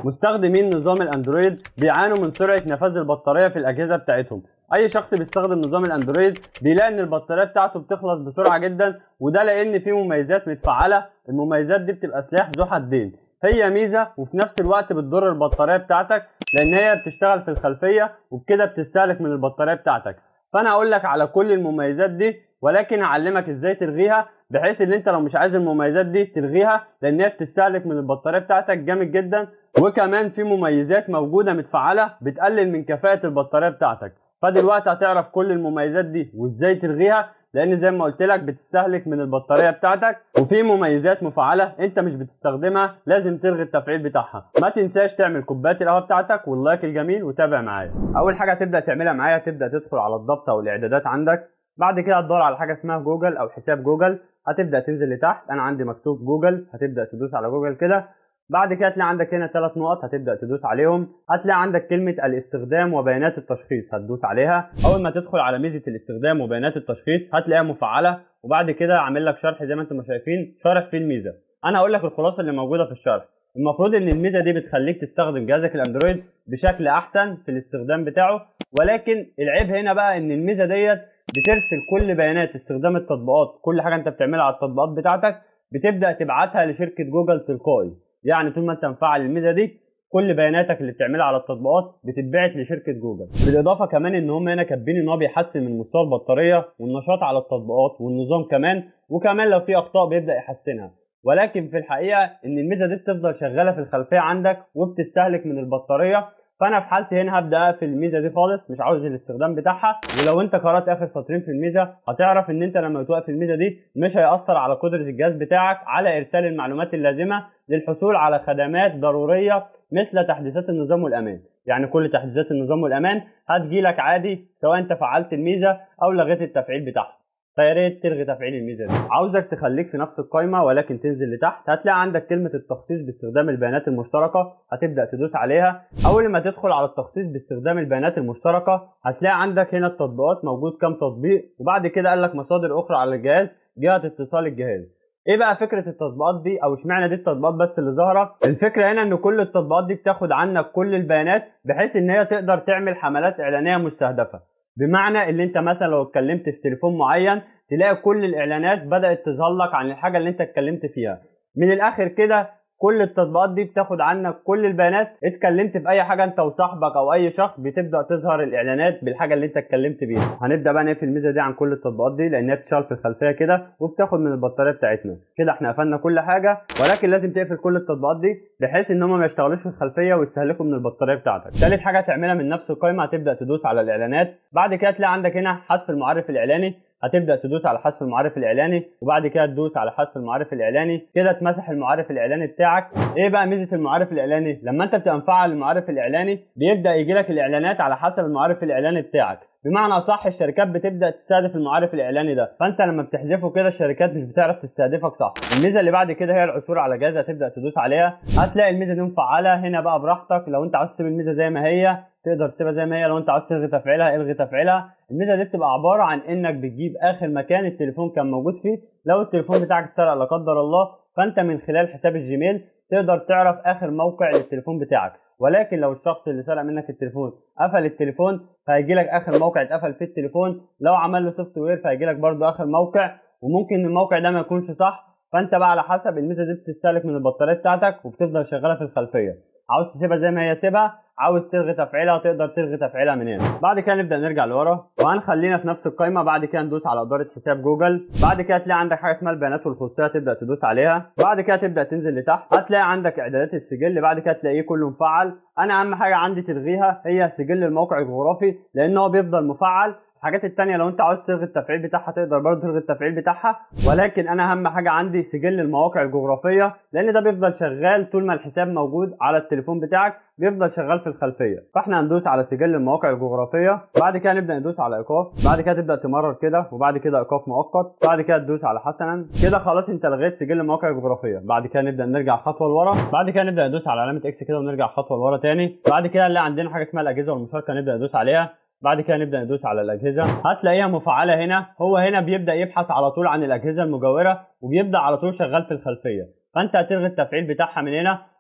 مستخدمين نظام الاندرويد بيعانوا من سرعه نفاذ البطاريه في الاجهزه بتاعتهم اي شخص بيستخدم نظام الاندرويد بيلاقي ان البطاريه بتاعته بتخلص بسرعه جدا وده لان في مميزات متفعله المميزات دي بتبقى سلاح ذو حدين هي ميزه وفي نفس الوقت بتضر البطاريه بتاعتك لان هي بتشتغل في الخلفيه وبكده بتستهلك من البطاريه بتاعتك فانا هقول لك على كل المميزات دي ولكن هعلمك ازاي تلغيها بحيث ان انت لو مش عايز المميزات دي تلغيها لان هي بتستهلك من البطاريه بتاعتك جامد جدا وكمان في مميزات موجوده متفعله بتقلل من كفاءه البطاريه بتاعتك فدلوقتي هتعرف كل المميزات دي وازاي تلغيها لان زي ما قلت لك بتستهلك من البطاريه بتاعتك وفي مميزات مفعله انت مش بتستخدمها لازم تلغي التفعيل بتاعها ما تنساش تعمل كوبايه القهوه بتاعتك واللايك الجميل وتابع معايا اول حاجه هتبدا تعملها معايا تبدا تدخل على الضبط او الاعدادات عندك بعد كده هتدور على حاجه اسمها جوجل او حساب جوجل هتبدا تنزل لتحت انا عندي مكتوب جوجل هتبدا تدوس على جوجل كده بعد كده هتلاقي عندك هنا ثلاث نقط هتبدا تدوس عليهم هتلاقي عندك كلمه الاستخدام وبيانات التشخيص هتدوس عليها اول ما تدخل على ميزه الاستخدام وبيانات التشخيص هتلاقيها مفعله وبعد كده عامل لك شرح زي ما انتم شايفين شارح فيه الميزه انا هقول لك الخلاصه اللي موجوده في الشرح المفروض ان الميزه دي بتخليك تستخدم جهازك الاندرويد بشكل احسن في الاستخدام بتاعه ولكن العيب هنا بقى ان الميزه ديت بترسل كل بيانات استخدام التطبيقات كل حاجه انت بتعملها على التطبيقات بتاعتك بتبدا تبعتها لشركه جوجل تلقائي يعني طول ما انت مفعل الميزه دي كل بياناتك اللي بتعملها على التطبيقات بتتبعت لشركه جوجل بالاضافه كمان ان هم هنا كاتبين ان هو بيحسن من مستوى البطاريه والنشاط على التطبيقات والنظام كمان وكمان لو في اخطاء بيبدا يحسنها ولكن في الحقيقه ان الميزه دي بتفضل شغاله في الخلفيه عندك وبتستهلك من البطاريه فانا في حالتي هنا هبدا اقفل الميزه دي خالص مش عاوز الاستخدام بتاعها ولو انت قرات اخر سطرين في الميزه هتعرف ان انت لما توقف الميزه دي مش هياثر على قدره الجهاز بتاعك على ارسال المعلومات اللازمه للحصول على خدمات ضروريه مثل تحديثات النظام والامان يعني كل تحديثات النظام والامان هتجيلك عادي سواء انت فعلت الميزه او لغيت التفعيل بتاعها فيا ريت تلغي تفعيل الميزه دي عاوزك تخليك في نفس القائمه ولكن تنزل لتحت هتلاقي عندك كلمه التخصيص باستخدام البيانات المشتركه هتبدا تدوس عليها اول ما تدخل على التخصيص باستخدام البيانات المشتركه هتلاقي عندك هنا التطبيقات موجود كام تطبيق وبعد كده قال لك مصادر اخرى على الجهاز جهه اتصال الجهاز ايه بقى فكره التطبيقات دي او اشمعنى دي التطبيقات بس اللي ظاهره الفكره هنا ان كل التطبيقات دي بتاخد عنك كل البيانات بحيث ان هي تقدر تعمل حملات اعلانيه مستهدفه بمعنى اللي انت مثلا لو اتكلمت في تليفون معين تلاقي كل الاعلانات بدات تظهر لك عن الحاجه اللي انت اتكلمت فيها من الاخر كده كل التطبيقات دي بتاخد عنك كل البيانات اتكلمت في اي حاجه انت وصاحبك او اي شخص بتبدا تظهر الاعلانات بالحاجه اللي انت اتكلمت بيها هنبدا بقى نقفل الميزه دي عن كل التطبيقات دي لانها بتشتغل في الخلفيه كده وبتاخد من البطاريه بتاعتنا كده احنا قفلنا كل حاجه ولكن لازم تقفل كل التطبيقات دي بحيث ان هم ما يشتغلوش في الخلفيه ويستهلكوا من البطاريه بتاعتك ثالث حاجه تعملها من نفس القائمه هتبدا تدوس على الاعلانات بعد كده تلاقي عندك هنا حذف المعرف الاعلاني هتبدا تدوس على حذف المعرف الاعلاني وبعد كده تدوس على حذف المعرف الاعلاني كده اتمسح المعرف الاعلاني بتاعك ايه بقى ميزه المعرف الاعلاني لما انت بتبقى مفعل المعرف الاعلاني بيبدا يجي لك الاعلانات على حسب المعرف الاعلاني بتاعك بمعنى اصح الشركات بتبدا تستهدف المعرف الاعلاني ده فانت لما بتحذفه كده الشركات مش بتعرف تستهدفك صح الميزه اللي بعد كده هي العثور على جائزه هتبدا تدوس عليها هتلاقي الميزه دي مفعله هنا بقى براحتك لو انت عاوز تسيب الميزه زي ما هي تقدر تسيبها زي ما هي لو انت عاوز تلغي تفعيلها الغي تفعيلها الميزه دي بتبقى عباره عن انك بتجيب اخر مكان التليفون كان موجود فيه لو التليفون بتاعك اتسرق لا قدر الله فانت من خلال حساب الجيميل تقدر تعرف اخر موقع للتليفون بتاعك ولكن لو الشخص اللي سرق منك التليفون قفل التليفون فهيجي لك اخر موقع اتقفل فيه التليفون لو عمل له سوفت وير فهيجي لك برده اخر موقع وممكن الموقع ده ما يكونش صح فانت بقى على حسب الميزه دي بتستهلك من البطاريه بتاعتك وبتفضل شغاله في الخلفيه عاوز تسيبها زي ما هي سيبها عاوز تلغي تفعيلها تقدر تلغي تفعيلها من هنا بعد كده نبدا نرجع لورا وهنخلينا في نفس القائمه بعد كده ندوس على اداره حساب جوجل بعد كده تلاقي عندك حاجه اسمها البيانات والخصوصيه تبدا تدوس عليها بعد كده تبدا تنزل لتحت هتلاقي عندك اعدادات السجل بعد كده تلاقيه كله مفعل انا اهم حاجه عندي تلغيها هي سجل الموقع الجغرافي لان هو بيفضل مفعل الحاجات التانية لو انت عاوز تلغي التفعيل بتاعها تقدر برضه تلغي التفعيل بتاعها ولكن انا اهم حاجة عندي سجل المواقع الجغرافية لان ده بيفضل شغال طول ما الحساب موجود على التليفون بتاعك بيفضل شغال في الخلفية فاحنا هندوس على سجل المواقع الجغرافية بعد كده نبدأ ندوس على ايقاف بعد كده تبدأ تمرر كده وبعد كده ايقاف مؤقت بعد كده تدوس على حسنا كده خلاص انت لغيت سجل المواقع الجغرافية بعد كده نبدأ نرجع خطوة لورا بعد كده نبدأ ندوس على علامة اكس كده ونرجع خطوة لورا تاني بعد كده نلاقي عندنا حاجة اسمها الاجهزة والمشاركة نبدأ ندوس عليها بعد كده نبدا ندوس على الاجهزه هتلاقيها مفعله هنا هو هنا بيبدا يبحث على طول عن الاجهزه المجاوره وبيبدا على طول شغال في الخلفيه فانت هتلغي التفعيل بتاعها من هنا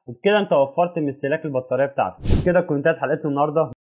وبكده انت وفرت من استهلاك البطاريه بتاعتك كده كنت حلقتنا النهارده